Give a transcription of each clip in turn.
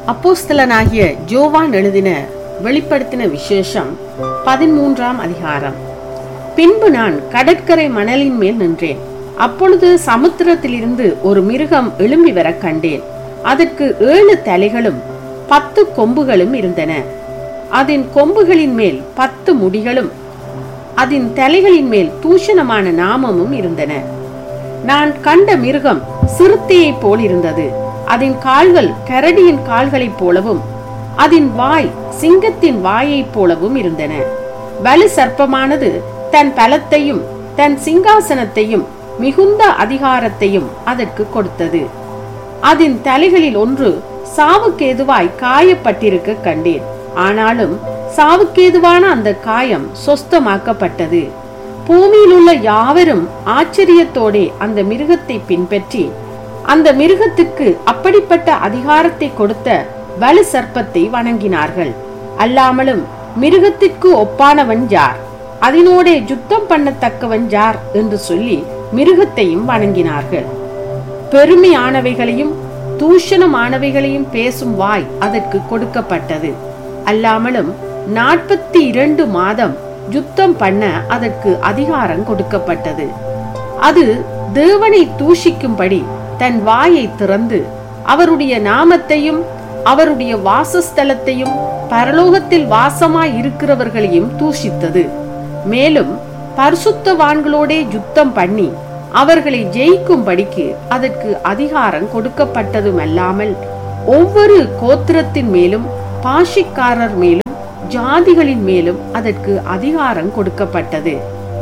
அப்போஸ்தலனாகிய ஜோவான் எழுதின வெளிப்படுத்தின விசேஷம் பதிமூன்றாம் அதிகாரம் பின்பு நான் கடற்கரை மணலின் மேல் நின்றேன் அப்பொழுது சமுத்திரத்திலிருந்து ஒரு மிருகம் எழும்பி வர கண்டேன் அதற்கு ஏழு தலைகளும் பத்து கொம்புகளும் இருந்தன அதன் கொம்புகளின் மேல் பத்து முடிகளும் அதன் தலைகளின் மேல் தூஷணமான நாமமும் இருந்தன நான் கண்ட மிருகம் சிறுத்தையைப் போல் இருந்தது அதன் கால்கள் கரடியின் கால்களைப் போலவும் அதன் வாய் சிங்கத்தின் வாயைப் போலவும் இருந்தன வலு சர்ப்பமானது தன் பலத்தையும் தன் சிங்காசனத்தையும் மிகுந்த அதிகாரத்தையும் அதற்கு கொடுத்தது அதன் தலைகளில் ஒன்று சாவுக்கேதுவாய் காயப்பட்டிருக்க கண்டேன் ஆனாலும் சாவுக்கேதுவான அந்த காயம் சொஸ்தமாக்கப்பட்டது பூமியில் உள்ள யாவரும் ஆச்சரியத்தோடே அந்த மிருகத்தை பின்பற்றி அந்த மிருகத்துக்கு அப்படிப்பட்ட அதிகாரத்தை கொடுத்த வலு சர்ப்பத்தை வணங்கினார்கள் அல்லாமலும் மிருகத்திற்கு ஒப்பானவன் யார் அதனோடே யுத்தம் பண்ணத்தக்கவன் யார் என்று சொல்லி மிருகத்தையும் வணங்கினார்கள் பெருமையானவைகளையும் தூஷணமானவைகளையும் பேசும் வாய் அதற்கு கொடுக்கப்பட்டது அல்லாமலும் நாற்பத்தி இரண்டு மாதம் யுத்தம் பண்ண அதற்கு அதிகாரம் கொடுக்கப்பட்டது அது தேவனை தூஷிக்கும்படி தன் வாயை திறந்து அவருடைய நாமத்தையும் அவருடைய வாசஸ்தலத்தையும் பரலோகத்தில் வாசமாய் இருக்கிறவர்களையும் தூஷித்தது மேலும் பரிசுத்தவான்களோடே யுத்தம் பண்ணி அவர்களை ஜெயிக்கும்படிக்கு அதற்கு அதிகாரம் கொடுக்கப்பட்டதும் அல்லாமல் ஒவ்வொரு கோத்திரத்தின் மேலும் பாஷிக்காரர் மேலும் ஜாதிகளின் மேலும் அதற்கு அதிகாரம் கொடுக்கப்பட்டது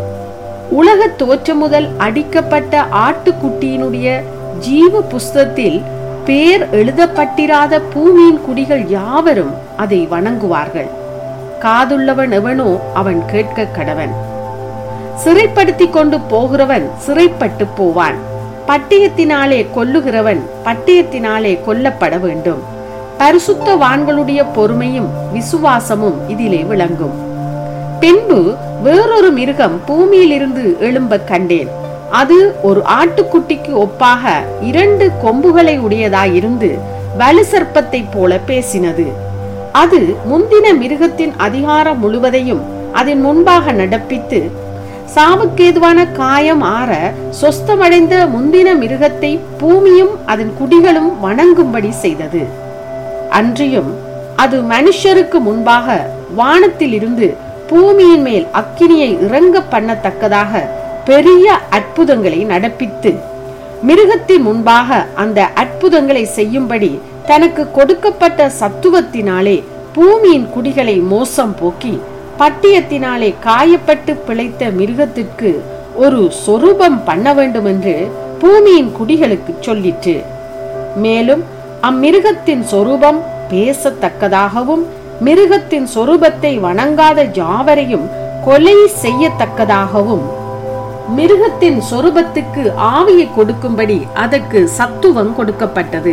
உலக தோற்றம் முதல் அடிக்கப்பட்ட ஆட்டுக்குட்டியினுடைய ஜீவ புஸ்தத்தில் பேர் எழுதப்பட்டிராத பூமியின் குடிகள் யாவரும் அதை வணங்குவார்கள் காதுள்ளவன் எவனோ அவன் கேட்க கடவன் சிறைப்படுத்தி கொண்டு போகிறவன் சிறைப்பட்டு போவான் பட்டயத்தினாலே கொல்லுகிறவன் பட்டயத்தினாலே கொல்லப்பட வேண்டும் பரிசுத்தவான்களுடைய பொறுமையும் விசுவாசமும் இதிலே விளங்கும் பின்பு வேறொரு மிருகம் பூமியிலிருந்து எழும்ப கண்டேன் அது ஒரு ஆட்டுக்குட்டிக்கு ஒப்பாக இரண்டு கொம்புகளை உடையதாயிருந்து வலு சர்ப்பத்தை போல பேசினது அது முந்தின மிருகத்தின் அதிகாரம் முழுவதையும் அதன் முன்பாக நடப்பித்து சாவுக்கேதுவான காயம் ஆற சொஸ்தமடைந்த முந்தின மிருகத்தை பூமியும் அதன் குடிகளும் வணங்கும்படி செய்தது அன்றியும் அது மனுஷருக்கு முன்பாக வானத்தில் இருந்து பூமியின் மேல் அக்கினியை இறங்க பண்ணத்தக்கதாக பெரிய அற்புதங்களை நடப்பித்து மிருகத்தின் முன்பாக அந்த அற்புதங்களை செய்யும்படி தனக்கு கொடுக்கப்பட்ட சத்துவத்தினாலே பூமியின் குடிகளை மோசம் போக்கி பட்டியத்தினாலே காயப்பட்டு பிழைத்த மிருகத்திற்கு ஒரு சொரூபம் பண்ண வேண்டும் என்று பூமியின் குடிகளுக்கு சொல்லிற்று மேலும் அம்மிருகத்தின் சொரூபம் பேசத்தக்கதாகவும் மிருகத்தின் சொரூபத்தை வணங்காத யாவரையும் கொலை செய்யத்தக்கதாகவும் மிருகத்தின் சொரூபத்துக்கு ஆவியை கொடுக்கும்படி அதற்கு சத்துவம் கொடுக்கப்பட்டது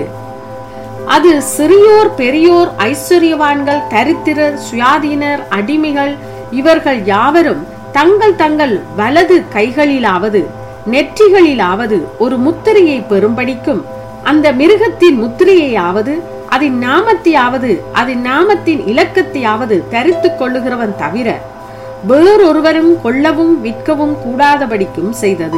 அது சிறியோர் பெரியோர் ஐஸ்வர்யவான்கள் தரித்திரர் சுயாதீனர் அடிமைகள் இவர்கள் யாவரும் தங்கள் தங்கள் வலது கைகளிலாவது நெற்றிகளிலாவது ஒரு முத்திரையை பெறும்படிக்கும் அந்த மிருகத்தின் முத்திரையாவது அதன் நாமத்தையாவது அதன் நாமத்தின் இலக்கத்தையாவது தரித்து கொள்ளுகிறவன் தவிர வேறொருவரும் கொள்ளவும் விற்கவும் கூடாதபடிக்கும் செய்தது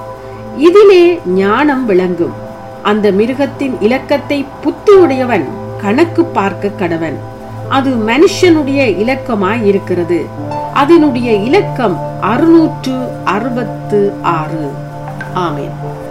இதிலே ஞானம் விளங்கும் அந்த மிருகத்தின் இலக்கத்தை புத்தியுடையவன் கணக்கு பார்க்க கடவன் அது மனுஷனுடைய இலக்கமாய் இருக்கிறது அதனுடைய இலக்கம் அறுநூற்று அறுபத்து ஆறு ஆமேன்